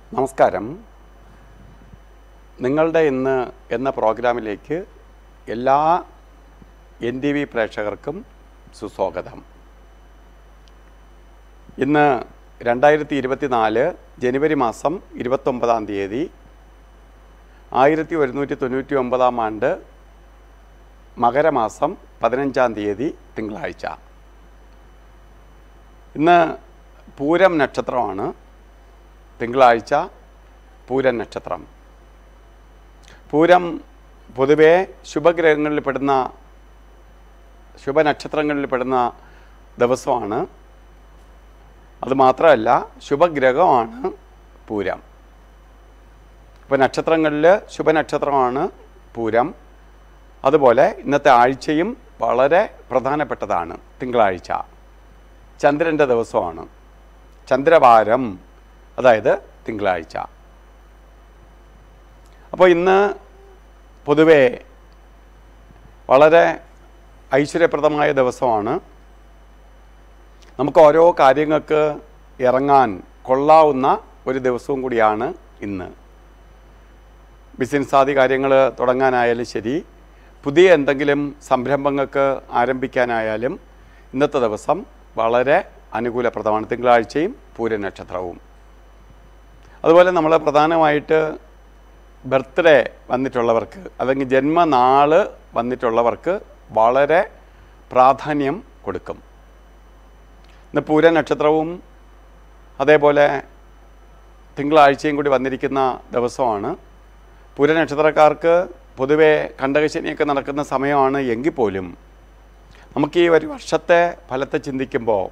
നമസ്കാരം നിങ്ങളുടെ ഇന്ന് എന്ന പ്രോഗ്രാമിലേക്ക് എല്ലാ എൻ ടി വി പ്രേക്ഷകർക്കും സുസ്വാഗതം ഇന്ന് രണ്ടായിരത്തി ഇരുപത്തിനാല് ജനുവരി മാസം ഇരുപത്തൊമ്പതാം തീയതി ആയിരത്തി ഒരുന്നൂറ്റി തൊണ്ണൂറ്റി ഒമ്പതാം ആണ്ട് മകരമാസം പതിനഞ്ചാം തീയതി തിങ്കളാഴ്ച ഇന്ന് പൂരം നക്ഷത്രമാണ് തിങ്കളാഴ്ച പൂരം നക്ഷത്രം പൂരം പൊതുവെ ശുഭഗ്രഹങ്ങളിൽ പെടുന്ന ശുഭനക്ഷത്രങ്ങളിൽ പെടുന്ന ദിവസമാണ് അതുമാത്രമല്ല ശുഭഗ്രഹമാണ് പൂരം ഇപ്പോൾ നക്ഷത്രങ്ങളിൽ ശുഭനക്ഷത്രമാണ് പൂരം അതുപോലെ ഇന്നത്തെ ആഴ്ചയും വളരെ പ്രധാനപ്പെട്ടതാണ് തിങ്കളാഴ്ച ചന്ദ്രൻ്റെ ദിവസമാണ് ചന്ദ്രവാരം അതായത് തിങ്കളാഴ്ച അപ്പോൾ ഇന്ന് പൊതുവെ വളരെ ഐശ്വര്യപ്രദമായ ദിവസമാണ് നമുക്ക് ഓരോ കാര്യങ്ങൾക്ക് ഇറങ്ങാൻ കൊള്ളാവുന്ന ഒരു ദിവസവും കൂടിയാണ് ഇന്ന് ബിസിനസ് ആദി കാര്യങ്ങൾ തുടങ്ങാനായാലും ശരി പുതിയ എന്തെങ്കിലും സംരംഭങ്ങൾക്ക് ആരംഭിക്കാനായാലും ഇന്നത്തെ ദിവസം വളരെ അനുകൂലപ്രദമാണ് തിങ്കളാഴ്ചയും പൂര നക്ഷത്രവും അതുപോലെ നമ്മൾ പ്രധാനമായിട്ട് ബർത്ത്ഡേ വന്നിട്ടുള്ളവർക്ക് അല്ലെങ്കിൽ ജന്മനാള് വന്നിട്ടുള്ളവർക്ക് വളരെ പ്രാധാന്യം കൊടുക്കും ഇന്ന് പൂര നക്ഷത്രവും അതേപോലെ തിങ്കളാഴ്ചയും കൂടി വന്നിരിക്കുന്ന ദിവസമാണ് പൂര നക്ഷത്രക്കാർക്ക് പൊതുവെ കണ്ടകശനിയൊക്കെ നടക്കുന്ന സമയമാണ് എങ്കിൽ പോലും നമുക്ക് ഈ ഒരു വർഷത്തെ ഫലത്തെ ചിന്തിക്കുമ്പോൾ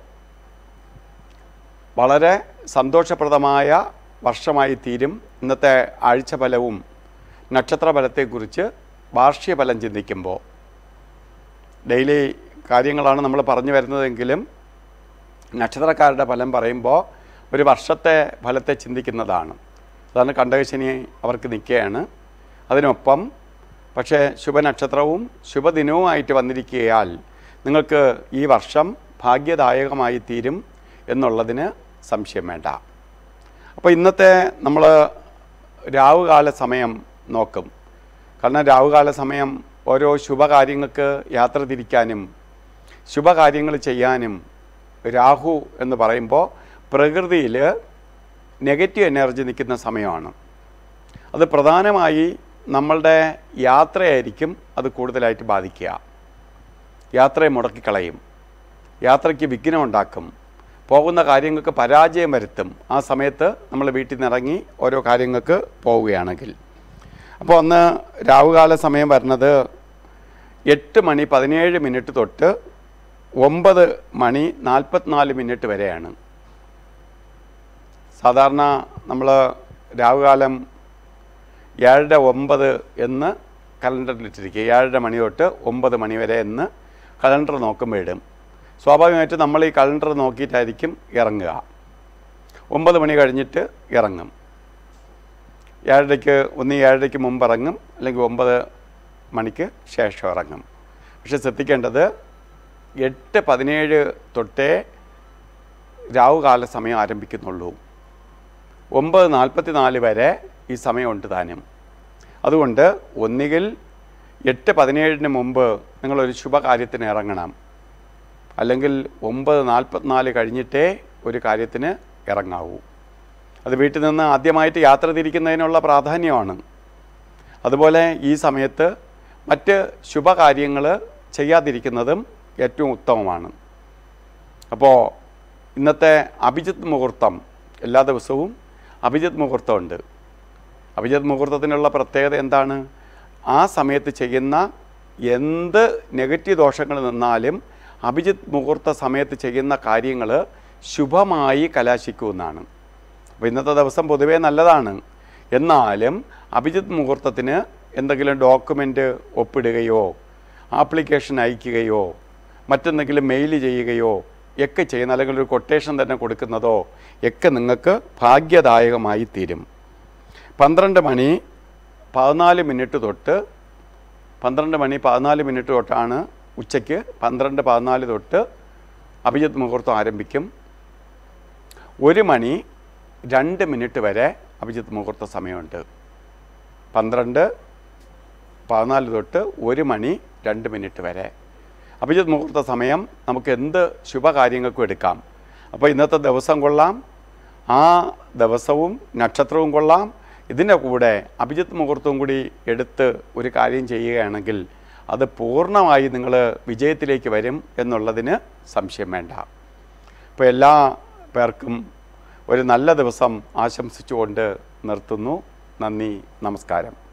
വളരെ സന്തോഷപ്രദമായ വർഷമായി തീരും ഇന്നത്തെ ആഴ്ച ഫലവും നക്ഷത്ര ഫലത്തെക്കുറിച്ച് വാർഷിക ഫലം ചിന്തിക്കുമ്പോൾ ഡെയിലി കാര്യങ്ങളാണ് നമ്മൾ പറഞ്ഞു വരുന്നതെങ്കിലും നക്ഷത്രക്കാരുടെ ഫലം പറയുമ്പോൾ ഒരു വർഷത്തെ ഫലത്തെ ചിന്തിക്കുന്നതാണ് അതാണ് കണ്ടകശനി അവർക്ക് നിൽക്കുകയാണ് അതിനൊപ്പം പക്ഷേ ശുഭനക്ഷത്രവും ശുഭദിനവുമായിട്ട് വന്നിരിക്കുകയാൽ നിങ്ങൾക്ക് ഈ വർഷം ഭാഗ്യദായകമായി തീരും എന്നുള്ളതിന് സംശയം വേണ്ട അപ്പോൾ ഇന്നത്തെ നമ്മൾ രാവുകാല സമയം നോക്കും കാരണം രാവുകാല സമയം ഓരോ ശുഭകാര്യങ്ങൾക്ക് യാത്ര തിരിക്കാനും ശുഭകാര്യങ്ങൾ ചെയ്യാനും രാഹു എന്ന് പറയുമ്പോൾ പ്രകൃതിയിൽ നെഗറ്റീവ് എനർജി നിൽക്കുന്ന സമയമാണ് അത് പ്രധാനമായി നമ്മളുടെ യാത്രയായിരിക്കും അത് കൂടുതലായിട്ട് ബാധിക്കുക യാത്രയെ മുടക്കിക്കളയും യാത്രയ്ക്ക് വിഘ്നമുണ്ടാക്കും പോകുന്ന കാര്യങ്ങൾക്ക് പരാജയം വരുത്തും ആ സമയത്ത് നമ്മൾ വീട്ടിൽ നിന്ന് ഇറങ്ങി ഓരോ കാര്യങ്ങൾക്ക് പോവുകയാണെങ്കിൽ അപ്പോൾ അന്ന് രാവുകാല സമയം വരുന്നത് എട്ട് മണി പതിനേഴ് മിനിറ്റ് തൊട്ട് ഒമ്പത് മണി നാൽപ്പത്തിനാല് മിനിറ്റ് വരെയാണ് സാധാരണ നമ്മൾ രാവുകാലം ഏഴര ഒമ്പത് എന്ന് കലണ്ടറിൽ ഇട്ടിരിക്കുക ഏഴര മണി തൊട്ട് ഒമ്പത് മണി വരെ എന്ന് കലണ്ടർ നോക്കുമ്പോൾ ഇടും സ്വാഭാവികമായിട്ട് നമ്മൾ ഈ കലണ്ടർ നോക്കിയിട്ടായിരിക്കും ഇറങ്ങുക ഒമ്പത് മണി കഴിഞ്ഞിട്ട് ഇറങ്ങും ഏഴരയ്ക്ക് ഒന്ന് ഏഴരയ്ക്ക് മുമ്പ് ഇറങ്ങും അല്ലെങ്കിൽ ഒമ്പത് മണിക്ക് ശേഷം ഇറങ്ങും പക്ഷെ ശ്രദ്ധിക്കേണ്ടത് എട്ട് പതിനേഴ് തൊട്ടേ രാവുകാല സമയം ആരംഭിക്കുന്നുള്ളൂ ഒമ്പത് നാൽപ്പത്തി നാല് വരെ ഈ സമയമുണ്ട് താനും അതുകൊണ്ട് ഒന്നുകിൽ എട്ട് പതിനേഴിന് മുമ്പ് നിങ്ങളൊരു ശുഭകാര്യത്തിന് ഇറങ്ങണം അല്ലെങ്കിൽ ഒമ്പത് നാൽപ്പത്തിനാല് കഴിഞ്ഞിട്ടേ ഒരു കാര്യത്തിന് ഇറങ്ങാവൂ അത് വീട്ടിൽ നിന്ന് ആദ്യമായിട്ട് യാത്ര തിരിക്കുന്നതിനുള്ള പ്രാധാന്യമാണ് അതുപോലെ ഈ സമയത്ത് മറ്റ് ശുഭകാര്യങ്ങൾ ചെയ്യാതിരിക്കുന്നതും ഏറ്റവും ഉത്തമമാണ് അപ്പോൾ ഇന്നത്തെ അഭിജിത്ത് മുഹൂർത്തം എല്ലാ ദിവസവും അഭിജിത്ത് മുഹൂർത്തമുണ്ട് അഭിജിത്ത് മുഹൂർത്തത്തിനുള്ള പ്രത്യേകത എന്താണ് ആ സമയത്ത് ചെയ്യുന്ന എന്ത് നെഗറ്റീവ് ദോഷങ്ങൾ നിന്നാലും അഭിജിത്ത് മുഹൂർത്ത സമയത്ത് ചെയ്യുന്ന കാര്യങ്ങൾ ശുഭമായി കലാശിക്കുമെന്നാണ് അപ്പോൾ ഇന്നത്തെ ദിവസം പൊതുവേ നല്ലതാണ് എന്നാലും അഭിജിത്ത് മുഹൂർത്തത്തിന് എന്തെങ്കിലും ഡോക്യുമെൻ്റ് ഒപ്പിടുകയോ ആപ്ലിക്കേഷൻ അയക്കുകയോ മറ്റെന്തെങ്കിലും മെയിൽ ചെയ്യുകയോ ഒക്കെ ചെയ്യുന്ന അല്ലെങ്കിൽ ഒരു കൊട്ടേഷൻ തന്നെ കൊടുക്കുന്നതോ ഒക്കെ നിങ്ങൾക്ക് ഭാഗ്യദായകമായി തീരും പന്ത്രണ്ട് മണി പതിനാല് മിനിറ്റ് തൊട്ട് പന്ത്രണ്ട് മണി പതിനാല് മിനിറ്റ് തൊട്ടാണ് ഉച്ചയ്ക്ക് പന്ത്രണ്ട് പതിനാല് തൊട്ട് അഭിജിത്ത് മുഹൂർത്തം ആരംഭിക്കും ഒരു മണി രണ്ട് മിനിറ്റ് വരെ അഭിജിത്ത് മുഹൂർത്ത സമയമുണ്ട് പന്ത്രണ്ട് പതിനാല് തൊട്ട് ഒരു മണി രണ്ട് മിനിറ്റ് വരെ അഭിജിത്ത് മുഹൂർത്ത സമയം നമുക്ക് എന്ത് ശുഭകാര്യങ്ങൾക്കും എടുക്കാം അപ്പോൾ ഇന്നത്തെ ദിവസം കൊള്ളാം ആ ദിവസവും നക്ഷത്രവും കൊള്ളാം ഇതിൻ്റെ കൂടെ അഭിജിത്ത് മുഹൂർത്തവും കൂടി എടുത്ത് ഒരു കാര്യം ചെയ്യുകയാണെങ്കിൽ അത് പൂർണ്ണമായി നിങ്ങൾ വിജയത്തിലേക്ക് വരും എന്നുള്ളതിന് സംശയം വേണ്ട അപ്പോൾ എല്ലാ പേർക്കും ഒരു നല്ല ദിവസം ആശംസിച്ചുകൊണ്ട് നിർത്തുന്നു നന്ദി നമസ്കാരം